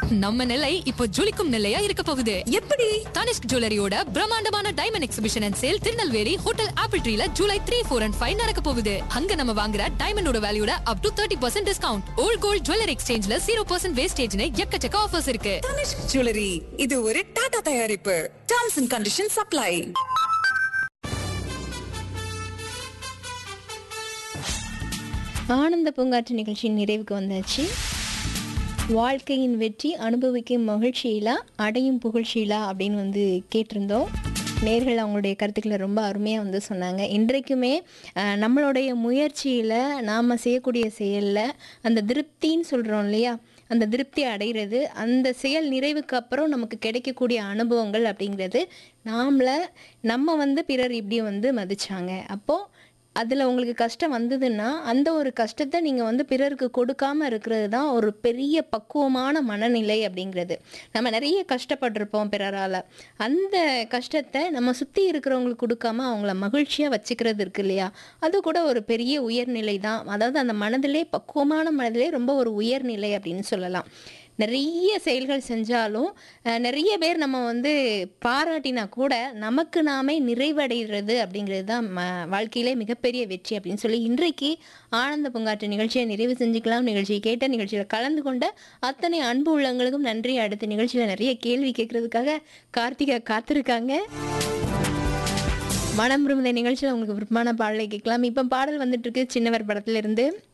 நம்ம நிலை இப்போ ஜொலிக்கும் நிலையா இருக்க போகுது எப்படி தனிஷ்க் ஜுவல்லரியோட பிரம்மாண்டமான diamond exhibition and sale Tirunelveli hotel apple ட்ரீல July three four and five நடக்க போகுது அங்க நம்ம வாங்குற டைமண்டோட வேல்யூட up to thirty percent discount old gold jewellery எக்ஸ்சேஞ்ச்ல ஜீரோ பர்சன்ட் வேஸ்டேஜ்னு எக்கச்சக்க ஆஃபர்ஸ் இருக்கு தனிஷ்க் ஜுவல்லரி இது ஒரு டாடா தயாரிப்பு டர்ம்ஸ் அண்ட் கண்டிஷன் சப்ளை ஆனந்த பூங்காற்று நிகழ்ச்சியின் நிறைவுக்கு வந்தாச்சு வாழ்க்கையின் வெற்றி அனுபவிக்கும் மகிழ்ச்சியிலா அடையும் புகழ்ச்சியிலா அப்படின்னு வந்து கேட்டிருந்தோம் நேர்கள் அவங்களுடைய கருத்துக்களை ரொம்ப அருமையாக வந்து சொன்னாங்க இன்றைக்குமே அஹ், நம்மளுடைய முயற்சியில் நாம் செய்யக்கூடிய செயலில் அந்த திருப்தின்னு சொல்கிறோம் இல்லையா அந்த திருப்தி அடைகிறது அந்த செயல் நிறைவுக்கு அப்புறம் நமக்கு கிடைக்கக்கூடிய அனுபவங்கள் அப்படிங்கிறது நாமள நம்ம வந்து பிறர் இப்படி வந்து மதிச்சாங்க அப்போது அதில் உங்களுக்கு கஷ்டம் வந்ததுன்னா அந்த ஒரு கஷ்டத்தை நீங்கள் வந்து பிறருக்கு கொடுக்காம இருக்கிறது தான் ஒரு பெரிய பக்குவமான மனநிலை அப்படிங்கிறது நம்ம நிறைய கஷ்டப்பட்டிருப்போம் பிறரால் அந்த கஷ்டத்தை நம்ம சுற்றி இருக்கிறவங்களுக்கு கொடுக்காம அவங்கள மகிழ்ச்சியாக வச்சுக்கிறது இருக்கு இல்லையா அது கூட ஒரு பெரிய உயர்நிலை தான் அதாவது அந்த மனதிலே பக்குவமான மனதிலே ரொம்ப ஒரு உயர்நிலை அப்படின்னு சொல்லலாம் நிறைய செயல்கள் செஞ்சாலும் அஹ், நிறைய பேர் நம்ம வந்து பாராட்டினா கூட நமக்கு நாமே நிறைவடைகிறது அப்படிங்கிறது தான் ம வாழ்க்கையிலே மிகப்பெரிய வெற்றி அப்படின்னு சொல்லி இன்றைக்கு ஆனந்த பூங்காற்று நிகழ்ச்சியை நிறைவு செஞ்சுக்கலாம் நிகழ்ச்சியை கேட்ட நிகழ்ச்சியில் கலந்து கொண்ட அத்தனை அன்பு உள்ளவங்களுக்கும் நன்றி அடுத்த நிகழ்ச்சியில் நிறைய கேள்வி கேட்கறதுக்காக கார்த்திகா காத்திருக்காங்க மனம் விரும்புத நிகழ்ச்சியில் உங்களுக்கு விருப்பமான பாடலை கேட்கலாம் இப்போ பாடல் வந்துட்டு இருக்கு சின்னவர் படத்துல இருந்து